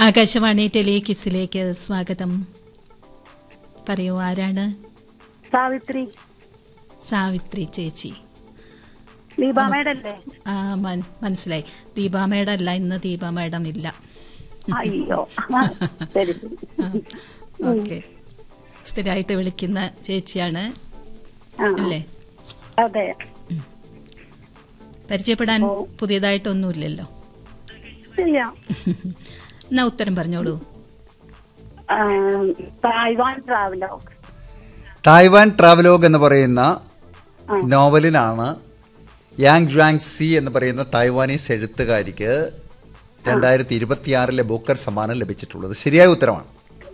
ആകാശവാണി ടെലികിസിലേക്ക് സ്വാഗതം പറയൂ ആരാണ് സാവിത്രി സാവിത്രി ചേച്ചി ദീപ മേഡല്ലേ ആ മൻ- മനസ്സിലായി ദീപാ മേഡം അല്ല ഇന്ന് ദീപാ മേഡം ഇല്ല അയ്യോ ശരി ശരി ഓക്കെ സ്ഥിരമായിട്ട് വിളിക്കുന്ന ചേച്ചിയാണ് ആ, അല്ലേ അതെ പരിചയപ്പെടാൻ പുതിയതായിട്ടൊന്നുമില്ലല്ലോ ചെയ്യാം എന്നാ ഉത്തരം പറഞ്ഞോളൂ ആ, തായ്വാൻ ട്രാവലോ തായ്വാൻ ട്രാവലോഗ് എന്ന് പറയുന്ന നോവലിനാണ് യാങ് ജാങ് സി എന്ന് പറയുന്ന തായ്വാനീസ് എഴുത്തുകാരിക്ക് രണ്ടായിരത്തി ഇരുപത്തിയാറിലെ ബുക്കർ സമ്മാനം ലഭിച്ചിട്ടുള്ളത് ശരിയായ ഉത്തരമാണ്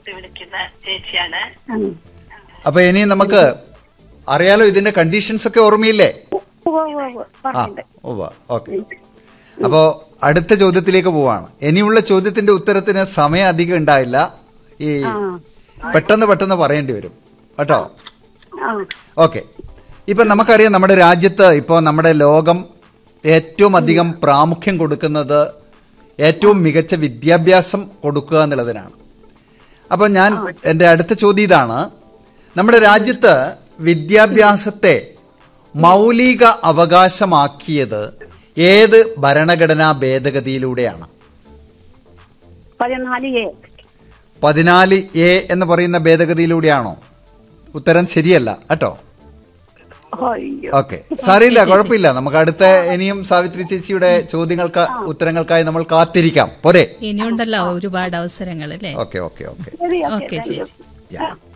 ഉം. അപ്പൊ ഇനി നമുക്ക് അറിയാലോ ഇതിന്റെ കണ്ടീഷൻസ് ഒക്കെ ഓർമ്മയില്ലേ ഉവ്വ് ഉവ്വ് ഉവ്വ്. ആ പറഞ്ഞിട്ടുണ്ട് ഉവ്വ ഓക്കെ അപ്പോ അടുത്ത ചോദ്യത്തിലേക്ക് പോവാണ് ഇനിയുള്ള ചോദ്യത്തിന്റെ ഉത്തരത്തിന് സമയം അധികം ഉണ്ടായില്ല ഈ പെട്ടെന്ന് പെട്ടെന്ന് പറയേണ്ടി വരും കേട്ടോ ആ ഓക്കെ ഇപ്പൊ നമുക്കറിയാം നമ്മുടെ രാജ്യത്ത് ഇപ്പോൾ നമ്മുടെ ലോകം ഏറ്റവും അധികം പ്രാമുഖ്യം കൊടുക്കുന്നത് ഏറ്റവും മികച്ച വിദ്യാഭ്യാസം കൊടുക്കുക എന്നുള്ളതിനാണ് അപ്പോൾ ഞാൻ എൻ്റെ അടുത്ത ചോദ്യം ഇതാണ് നമ്മുടെ രാജ്യത്ത് വിദ്യാഭ്യാസത്തെ മൗലിക അവകാശമാക്കിയത് ഏത് ഭരണഘടനാ ഭേദഗതിയിലൂടെയാണ് പതിനാല് എ പതിനാല് എ എന്ന് പറയുന്ന ഭേദഗതിയിലൂടെയാണോ ഉത്തരം ശരിയല്ല കേട്ടോ അയ്യോ ഓക്കെ സാറിയില്ല കുഴപ്പമില്ല നമുക്ക് അടുത്ത ഇനിയും സാവിത്രി ചേച്ചിയുടെ ചോദ്യങ്ങൾക്ക് ഉത്തരങ്ങൾക്കായി നമ്മൾ കാത്തിരിക്കാം പോരെ ഇനിയുണ്ടല്ലോ ഒരുപാട് അവസരങ്ങൾ അല്ലേ ഓക്കെ ഓക്കെ ഓക്കെ ശരി ഓക്കെ ഓക്കെ ചേച്ചി Yeah.